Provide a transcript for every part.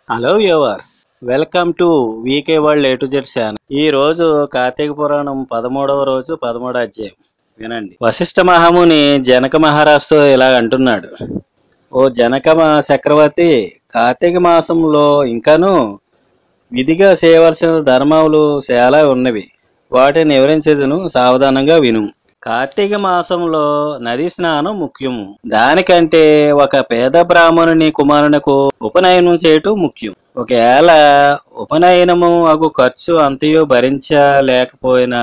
hello viewers welcome to VK world A to Z channel ఈ రోజు కార్తీక పురాణం పదమూడవ రోజు పదమూడవ అధ్యాయం వినండి వశిష్ఠ మహాముని జనక మహారాజుతో ఇలా అంటున్నాడు ఓ జనక మ- చక్రవర్తి కార్తీక మాసంలో ఇంకను విధిగా చేయవలసిన ధర్మములు చాలా ఉన్నవి వాటిని వివరించేదను సావధానంగా విను కార్తీక మాసంలో నది స్నానం ముఖ్యము దానికంటే ఒక పేద బ్రాహ్మణుని కుమారునకు ఉపనయనం చేయటం ముఖ్యం ఒకవేళ ఉపనయనము అగు ఖర్చు అంతయో భరించలేకపోయినా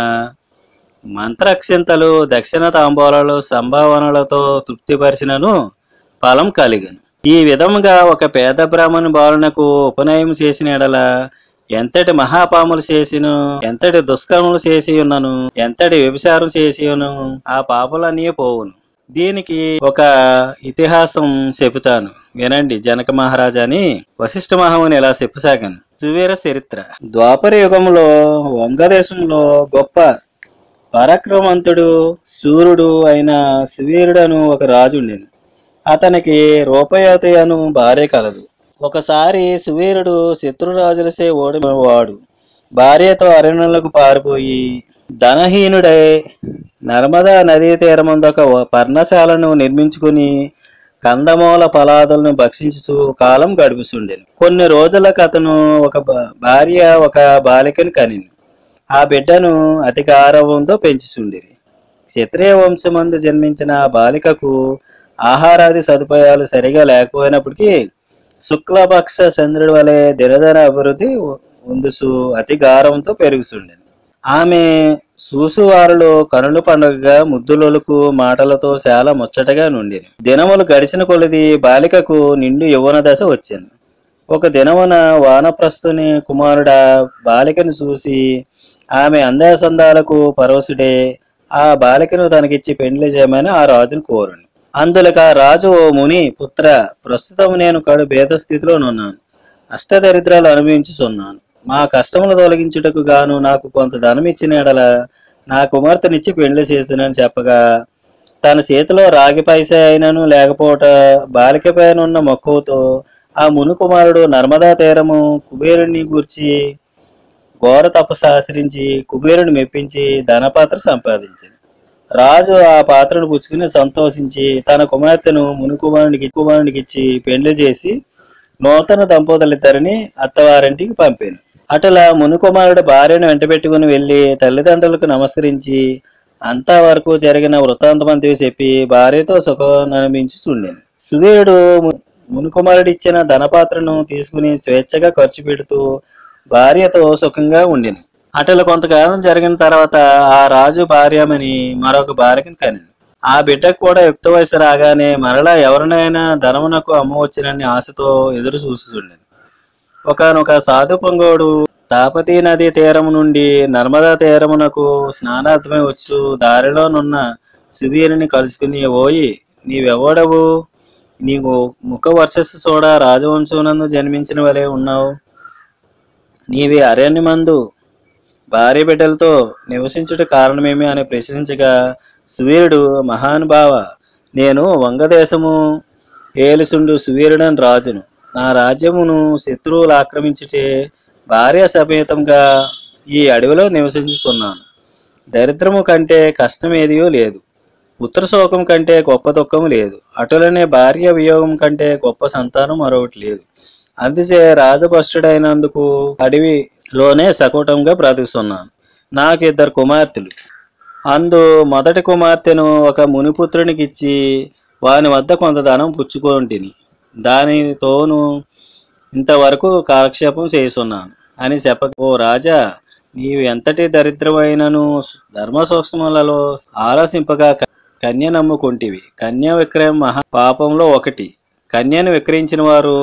మంత్రక్షింతలు దక్షిణ తాంబూలాలు సంభావనలతో తృప్తిపరిచినను ఫలం కలిగను ఈ విధముగా ఒక పేద బ్రాహ్మణి బాలునకు ఉపనయం చేసిన ఎడల ఎంతటి మహాపాములు చేసిను ఎంతటి దుష్కర్మలు చేసి ఉన్నను ఎంతటి వ్యభిచారం చేసి ఉన్నను ఆ పాపలన్నీ పోవును దీనికి ఒక ఇతిహాసం చెబుతాను వినండి జనక మహారాజా అని వశిష్ఠ మహాముని ఇలా చెప్పసాగాను సువీర చరిత్ర ద్వాపర యుగంలో వంగదేశంలో గొప్ప పరాక్రమంతుడు సూర్యుడు అయిన సువీరుడను ఒక రాజు ఉండేది అతనికి రూపయతి అను భార్య కలదు ఒకసారి సువీరుడు శత్రురాజులసే ఓడినవాడు భార్యతో అరణ్యులకు పారిపోయి ధనహీనుడై నర్మదా నదీ తీరమందొక పర్ణశాలను నిర్మించుకుని కందమూల ఫలాదులను భక్షించుతూ కాలం గడుపుతుండేను కొన్ని రోజులకు అతను ఒక భా- భార్య ఒక బాలికను కనిను ఆ బిడ్డను అతి గారవంతో పెంచుచుండిరి క్షత్రియ వంశమందు జన్మించిన ఆ బాలికకు ఆహారాది సదుపాయాలు సరిగా లేకపోయినప్పటికీ శుక్లపక్ష చంద్రుడి వలె దినదన అభివృద్ధి ఉందుసు అతి గారంతో పెరుగుతుండెను ఆమె సూసువారులు కనుల పండుగగా ముద్దులొలుకు మాటలతో చాలా ముచ్చటగా నుండెను దినములు గడిచిన కొలది బాలికకు నిండు యవ్వన దశ వచ్చాను ఒక దినమున వానప్రస్థుని కుమారుడ బాలికను చూసి ఆమె అందాసందాలకు పరవశుడే ఆ బాలికను తనకిచ్చి పెండ్లి చేయమని ఆ రాజును కోరును అందులక ఆ రాజు ఓ ముని పుత్ర ప్రస్తుతం నేను కడు భేద స్థితిలో ఉన్నాను అష్టదరిద్రాలు అనుభవించుచున్నాను మా కష్టములు తొలగించుటకు గాను నాకు కొంత ధనం ఇచ్చిన ఎడల నా కుమార్తెనిచ్చి పెండ్లి చేస్తున్నానని చెప్పగా తన చేతిలో రాగి పైసే అయినను లేకపోవట బాలిక పైన ఉన్న మక్కువతో ఆ ముని కుమారుడు నర్మదా తీరము కుబేరుని గూర్చి ఘోర తపస్సు ఆచరించి కుబేరుని మెప్పించి ధనపాత్ర సంపాదించింది రాజు ఆ పాత్రను పుచ్చుకుని సంతోషించి తన కుమార్తెను ముని కుమారునికి కుమారునికి ఇచ్చి పెండ్లి చేసి నూతన దంపతులిద్దరిని అత్తవారింటికి పంపాను అటులా ముని కుమారుడు భార్యను వెంటబెట్టుకుని వెళ్లి తల్లిదండ్రులకు నమస్కరించి అంతా వరకు జరిగిన వృత్తాంతమంతి చెప్పి భార్యతో సుఖం అనిపించుచుండెను సువీరుడు ము- ముని కుమారుడు ఇచ్చిన ధనపాత్రను తీసుకుని స్వేచ్ఛగా ఖర్చు పెడుతూ భార్యతో సుఖంగా ఉండెను అటలు కొంతకాలం జరిగిన తర్వాత ఆ రాజు భార్యమని మరొక భార్యను కనెను ఆ బిడ్డకు కూడా యుక్త వయసు రాగానే మరలా ఎవరినైనా ధనమునకు అమ్మవచ్చునని ఆశతో ఎదురు చూస్తుండేది ఒకనొక సాధు పొంగోడు తాపతీ నది తీరము నుండి నర్మదా తీరమునకు స్నానార్థమై వచ్చు దారిలోనున్న సువీరుని కలుసుకుని ఓయి నీవెవడవు నీకు ముఖ వర్షస్సు చూడ రాజవంశమునందు జన్మించిన వలె ఉన్నావు నీవి అరణ్యమందు భార్య బిడ్డలతో నివసించుట కారణమేమి అని ప్రశ్నించగా సువీరుడు మహానుభావ నేను వంగదేశము ఏలుసుండు సువీరుడని రాజును నా రాజ్యమును శత్రువులు ఆక్రమించుటే భార్య సమేతంగా ఈ అడవిలో నివసించుతున్నాను దరిద్రము కంటే కష్టం ఏదియో లేదు పుత్ర శోకం కంటే గొప్ప దుఃఖం లేదు అటులనే భార్య వియోగం కంటే గొప్ప సంతానం మరొకటి లేదు అందుచే రాజభస్తుడైనందుకు అడవిలోనే సకుటంగా బ్రతుకుతున్నాను నాకు ఇద్దరు కుమార్తెలు అందు మొదటి కుమార్తెను ఒక మునిపుత్రునికి ఇచ్చి వాని వద్ద కొంత ధనం పుచ్చుకొంటిని దానితోను ఇంతవరకు కాలక్షేపం చేస్తున్నాను అని చెప్పక ఓ రాజా నీవు ఎంతటి దరిద్రమైనను ధర్మ సూక్ష్మలలో ఆలోచింపగా క- కన్య నమ్ముకుంటివి కన్య విక్రయం మహా పాపంలో ఒకటి కన్యను విక్రయించిన వారు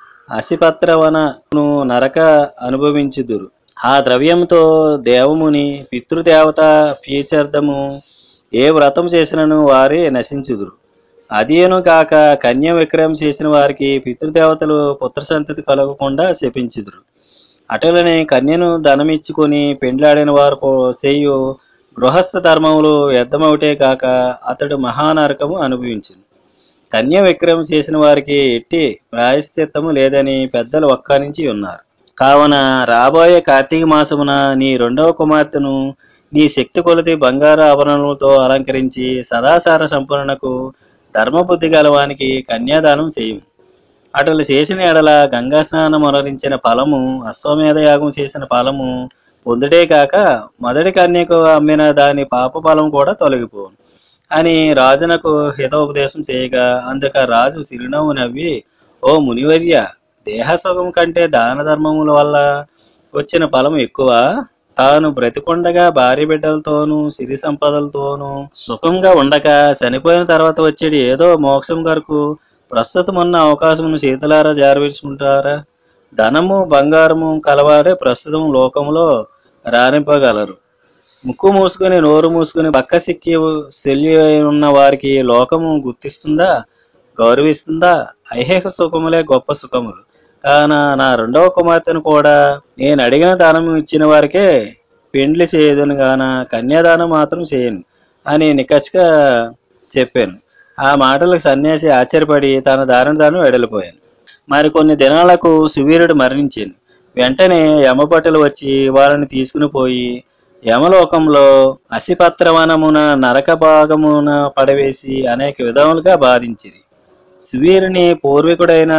అసిపత్రవనను నరక అనుభవించుదురు ఆ ద్రవ్యంతో దేవముని పితృదేవత ప్రీత్యర్థము ఏ వ్రతం చేసినను వారే నశించుదురు అదేను కాక కన్య విక్రయం చేసిన వారికి పితృదేవతలు పుత్ర సంతతి కలగకుండా శపించుదురు అటులనే కన్యను ధనమిచ్చుకొని పెండ్లాడిన వారు పో- చేయు గృహస్థ ధర్మములు వ్యర్థమవుటే కాక అతడు మహానరకము అనుభవించింది కన్య విక్రయం చేసిన వారికి ఎట్టి ప్రాయశ్చిత్తము లేదని పెద్దలు ఒక్కరించి ఉన్నారు కావున రాబోయే కార్తీక మాసమున నీ రెండవ కుమార్తెను నీ శక్తి కొలది బంగారు ఆభరణములతో అలంకరించి సదాచార సంపూర్ణకు ధర్మబుద్ధి గలవానికి కన్యాదానం చేయము అటలు చేసిన ఎడల గంగా స్నానం మొరలించిన ఫలము అశ్వమేధ యాగం చేసిన ఫలము పొందుటే కాక మొదటి కన్యకు అమ్మిన దాని పాప ఫలం కూడా తొలగిపోను అని రాజునకు హితోపదేశం చేయగా అందుక రాజు చిరునవ్వు నవ్వి ఓ మునివర్య దేహసుఖం కంటే దాన ధర్మముల వల్ల వచ్చిన ఫలం ఎక్కువ తాను బ్రతికొండగా భార్య బిడ్డలతోనూ సిరి సంపదలతోనూ సుఖంగా ఉండక చనిపోయిన తర్వాత వచ్చేది ఏదో మోక్షం కొరకు ప్రస్తుతం ఉన్న అవకాశమును శీతలారా జారవించుకుంటారా ధనము బంగారము కలవారే ప్రస్తుతం లోకంలో రాణింపగలరు ముక్కు మూసుకుని నోరు మూసుకుని పక్క సిక్కి శల్య ఉన్న వారికి లోకము గుర్తిస్తుందా గౌరవిస్తుందా ఐహిక సుఖములే గొప్ప సుఖములు కాన నా రెండవ కుమార్తెను కూడా నేను అడిగిన దానం ఇచ్చిన వారికే పెండ్లి చేయదును గాన కన్యాదానం మాత్రం చేయను అని నికచ్గా చెప్పాను ఆ మాటలకు సన్యాసి ఆశ్చర్యపడి తన దారిని తాను వెడలిపోయాను మరికొన్ని దినాలకు సువీరుడు మరణించాను వెంటనే యమభటులు వచ్చి వారిని తీసుకుని పోయి యమలోకంలో అసిపత్రవనమున నరక భాగమున పడవేసి అనేక విధములుగా బాధించిరి సువీరుని పూర్వీకుడైన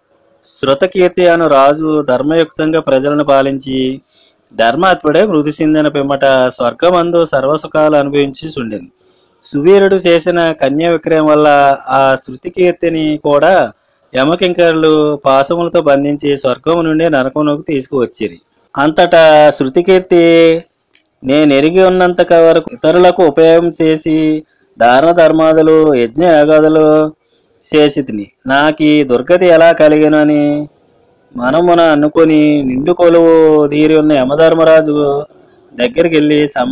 శృతకీర్తి అను రాజు ధర్మయుక్తంగా ప్రజలను పాలించి ధర్మాత్ముడే మృతి చెందిన పిమ్మట స్వర్గమందు సర్వసుఖాలు అనుభవించి సుండెను సువీరుడు చేసిన కన్య విక్రయం వల్ల ఆ శృతికీర్తిని కూడా యమకింకరులు పాశములతో బంధించి స్వర్గము నుండి నరకమునకు తీసుకువచ్చిరి అంతటా శృతికీర్తి నేను ఎరిగి ఉన్నంత వరకు ఇతరులకు ఉపయోగం చేసి దాన ధర్మాదులు యజ్ఞ యాగాదులు చేసి తిని నాకు ఈ దుర్గతి ఎలా కలిగినని మనమున అనుకొని నిండు కొలువు తీరి ఉన్న యమధర్మరాజు దగ్గరికి వెళ్ళి సమ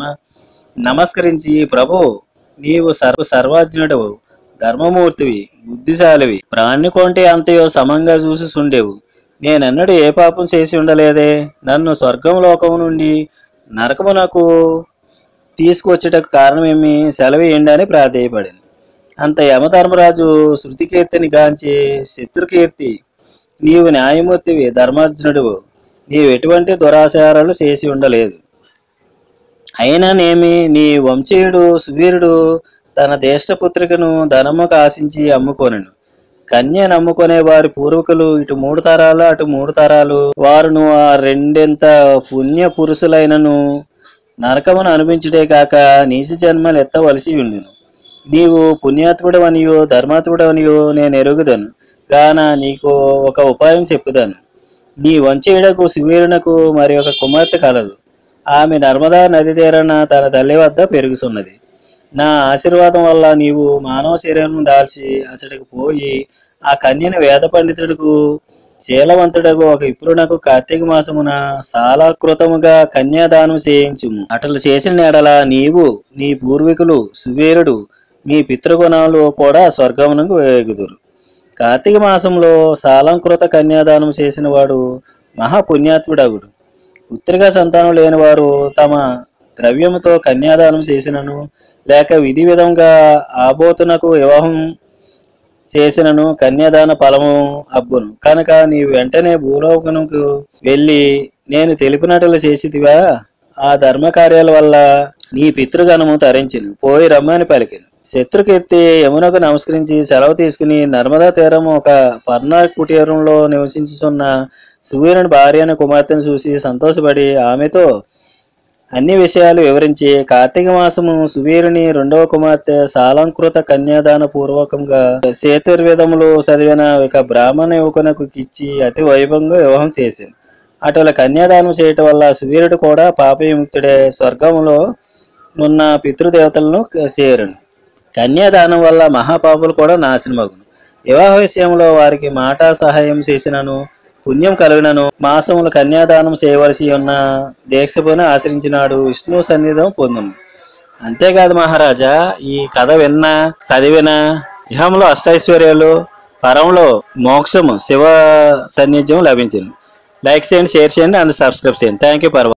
నమస్కరించి ప్రభు నీవు సర్వ సర్వజ్ఞుడవు ధర్మమూర్తివి బుద్ధిశాలివి ప్రాణి కొంటే అంతయో సమంగా చూసి సుండేవు నేనన్నడు ఏ పాపం చేసి ఉండలేదే నన్ను స్వర్గం లోకము నుండి నరకమునకు తీసుకొచ్చుటకు కారణమేమి సెలవేయండి అని ప్రాధేయపడింది అంత యమధర్మరాజు శృతికీర్తిని గాంచి శత్రుకీర్తి నీవు న్యాయమూర్తివి ధర్మార్జునుడువు నీవు ఎటువంటి దురాచారాలు చేసి ఉండలేదు అయినానేమి నీ వంశీయుడు సువీరుడు తన జ్యేష్ఠపుత్రికను ధనముకు ఆశించి అమ్ముకొనెను కన్య నమ్ముకునే వారి పూర్వకులు ఇటు మూడు తరాలు అటు మూడు తరాలు వారును ఆ రెండెంత పుణ్య పురుషులైనను నరకమును అనిపించుటే కాక నీచ జన్మలు ఎత్తవలసి ఉండును నీవు పుణ్యాత్ముడవనియో ధర్మాత్ముడవనియో నేను ఎరుగుదను గాన నీకు ఒక ఉపాయం చెప్పుదాను నీ వంచేయుడకు సువీరునకు మరి ఒక కుమార్తె కలదు ఆమె నర్మదా నది తీరన తన తల్లి వద్ద పెరుగుతున్నది నా ఆశీర్వాదం వల్ల నీవు మానవ శరీరం దాల్చి అతడికి పోయి ఆ కన్యను వేద పండితుడుకు శీలవంతుడకు ఒక ఇప్పుడునకు కార్తీక మాసమున సాలాకృతముగా కన్యాదానం చేయించుము అటలు చేసిన ఎడల నీవు నీ పూర్వీకులు సువీరుడు మీ పితృగుణాలు కూడా స్వర్గమునకు వేగుదురు కార్తీక మాసంలో సాలంకృత కన్యాదానం చేసిన వాడు మహాపుణ్యాత్ముడగుడు పుత్రిక సంతానం లేని వారు తమ ద్రవ్యముతో కన్యాదానం చేసినను లేక విధి విధంగా ఆబోతునకు వివాహం చేసినను కన్యాదాన ఫలము అబ్బును కనుక నీవు వెంటనే భూలోకముకు వెళ్ళి నేను తెలిపినట్లు చేసితివా ఆ ధర్మ కార్యాల వల్ల నీ పితృగణము తరించిను పోయి రమ్మని పలికిను శత్రుకీర్తి యమునకు నమస్కరించి సెలవు తీసుకుని నర్మదా తీరం ఒక పర్ణ కుటీరంలో నివసించుతున్న సూర్యుని భార్య అనే కుమార్తెను చూసి సంతోషపడి ఆమెతో అన్ని విషయాలు వివరించి కార్తీక మాసము సువీరుని రెండవ కుమార్తె సాలంకృత కన్యాదాన పూర్వకంగా సేతుర్వేదములు చదివిన ఒక బ్రాహ్మణ యువకునకు ఇచ్చి అతి వైభవంగా వివాహం చేసింది అటుల కన్యాదానం చేయటం వల్ల సువీరుడు కూడా పాప విముక్తుడే స్వర్గంలో ఉన్న పితృదేవతలను చేరును కన్యాదానం వల్ల మహాపాపులు కూడా నాశనమగును వివాహ విషయంలో వారికి మాట సహాయం చేసినను పుణ్యం కలిగినను మాసములు కన్యాదానం చేయవలసి ఉన్న దీక్షపుని ఆచరించినాడు విష్ణు సన్నిధం పొందును అంతేకాదు మహారాజా ఈ కథ విన్నా చదివిన ఇహంలో అష్టైశ్వర్యాలు పరంలో మోక్షము శివ సన్నిధ్యం లభించింది లైక్ చేయండి షేర్ చేయండి అండ్ సబ్స్క్రైబ్ చేయండి థ్యాంక్ యూ పర్వ